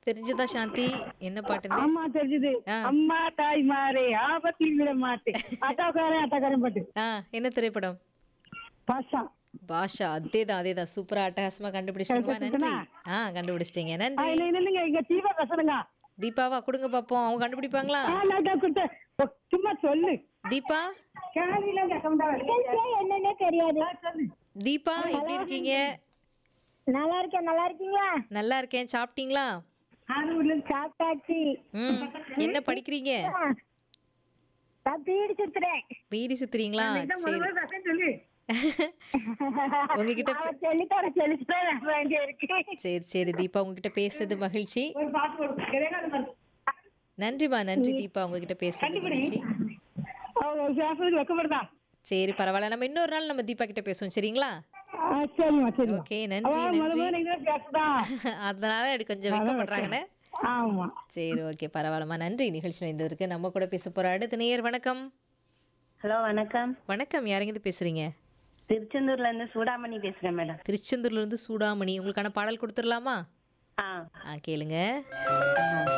தெரிஞ்சுதா சாந்தி என்ன பாட்டுன்னு ஆமா தெரிஞ்சது ஆ. அம்மா தாய் மாறே ஆபத்தில் விட மாட்டேன் அத்தாக்காரன் அத்தாக்காரன் பாட்டு ஆ என்ன திரைப்படம் பாஷா பாஷா அதேதான் அதேதான் சூப்பரா அட்டகாசமா கண்டுபிடிச்சிட்டீங்களா நன்றி ஆ கண்டுபிடிச்சிட்டீங்க ஆ, நன்றி இல்ல இல்லைங்க இங்க தீபா பேசுறேங்க தீபாவா கொடுங்க பாப்போம் அவங்க கண்டுபிடிப்பாங்களா ஆ, நான் தான் கொடுத்தேன். ஓ, சும்மா சொல்லு தீபா கேள்வியில என்னன்னே தெரியாது தீபா எப்படி இருக்கீங்க நல்லா இருக்கேன் நல்லா இருக்கீங்களா நல்லா இருக்கேன் சாப்பிட்டீங்களா சாப்பிட்டாச்சு ம் என்ன படிக்கிறீங்க நான் பீடி சுத்துறேன் பீடி சுத்துறீங்களா சரி சொல்லு உங்ககிட்ட அவன் சொல்லித்தர சொல்லித்தர வேண்டிய இருக்கு சரி சரி தீபா உங்ககிட்ட பேசுறது மகிழ்ச்சி ஒரு பாட்டு போடு நன்றிமா நன்றி தீபா உங்ககிட்ட பேசுறது மகிழ்ச்சி அவங்க பேசுறதுக்கு வெக்கப்படுதா சரி பரவாயில்ல நம்ம இன்னொரு நாள் நம்ம தீபா கிட்ட பேசுவோம் சரிங்களா ஆ, சரிம்மா சரிம்மா ஓகே நன்றி அவன் முத நன்றி முத நீங்க தான் பேசுதா அதனால எனக்கு கொஞ்சம் வெக்கப்படுறாங்கன்னு ஆமா சரி ஓகே பரவாயில்லம்மா நன்றி நிகழ்ச்சியில் இருந்ததுக்கு நம்ம கூட பேச போற அடுத்த நேயர் வணக்கம் ஹலோ வணக்கம் வணக்கம் யாருங்க பேசுறீங்க திருச்செந்தூர்ல இருந்து சூடாமணி பேசுறேன் மேடம் திருச்செந்தூர்ல இருந்து சூடாமணி உங்களுக்கான பாடல் கொடுத்துடலாமா ஆ ஆ கேளுங்க ஆ.